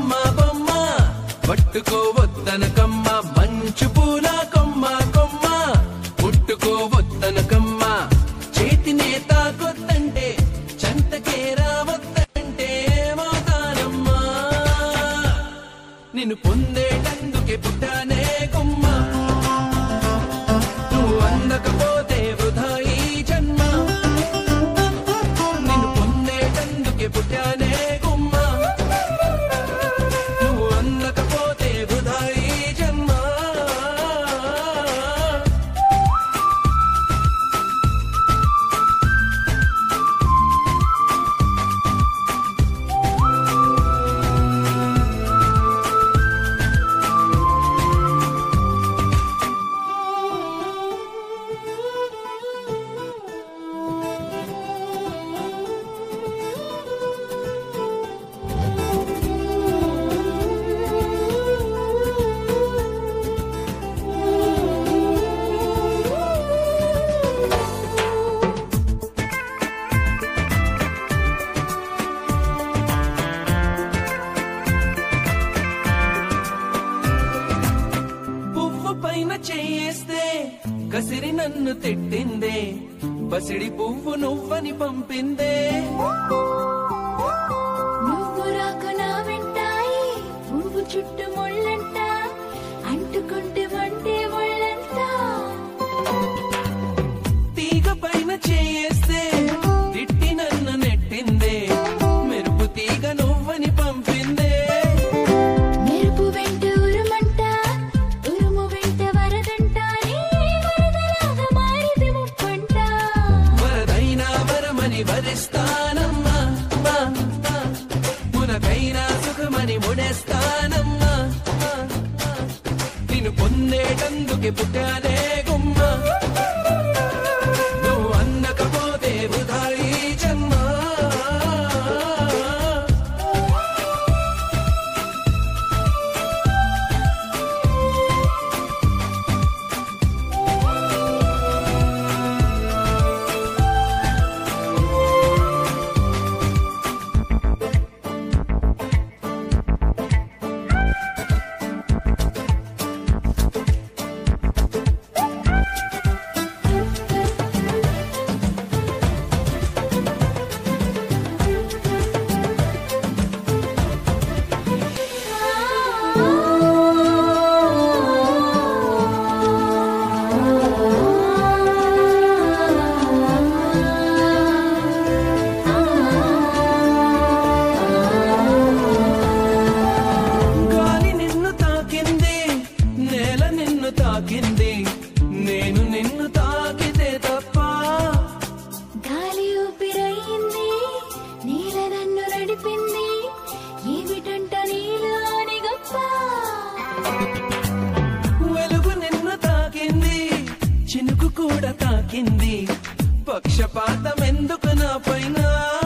బొమ్మ బొమ్మ పట్టుకోవద్దనకమ్మ మంచు పూల కొమ్మ కొమ్మ ముట్టుకోవద్దనకమ్మ చేతినే తాకొద్దంటే చంతకే రావద్దంటే ఏమవుతానమ్మా నిన్ను పొందేటందుకే పుట్టానే కొమ్మ నువ్వు అందకపోతే వృధా ఈ జన్మ నిన్ను పొందేటందుకే పుట్టానే కొమ్మ నువ్వు అందకపోతే వృధా ఈ జన్మ పువ్వు పైన చేయేస్తే కసిరి నన్ను తిట్టిందే బసిడి పువ్వు నువ్వని పంపిందే నువ్వు రాక నా వెంటాయి పువ్వు చుట్టూ ముళ్ళంట అంటుకుంటే వంటే ముళ్ళంట తీగ పైన చేయేస్తే తిట్టి నన్ను నెట్టిందే మెరుపు తీగ నువ్వని పంపిందే మెరుపు వెంట ఉరుమంట ఉరుము వెంట వరదంట నీ వరదలాగా మారిది ముప్పంట వరదైనా వరమని వరిస్తానమ్మా మా, మా. మునకైనా సుఖమని ముడేస్తానమ్మా మా, మా. నిన్ను పొందేటందుకే పుట్టానే గుమ్మ నువ్వు అందకపోతే వృధా ఈ జన్మ గాలి నిన్ను తాకింది నేల నిన్ను తాకింది నేను నిన్ను తాకితే తప్ప గాలి ఊపిరయింది నీల నన్ను నడిపింది ఏమిటంట నీలోని గొప్ప వెలుగు నిన్ను తాకింది చినుకు కూడా తాకింది పక్షపాతం ఎందుకు నా పైన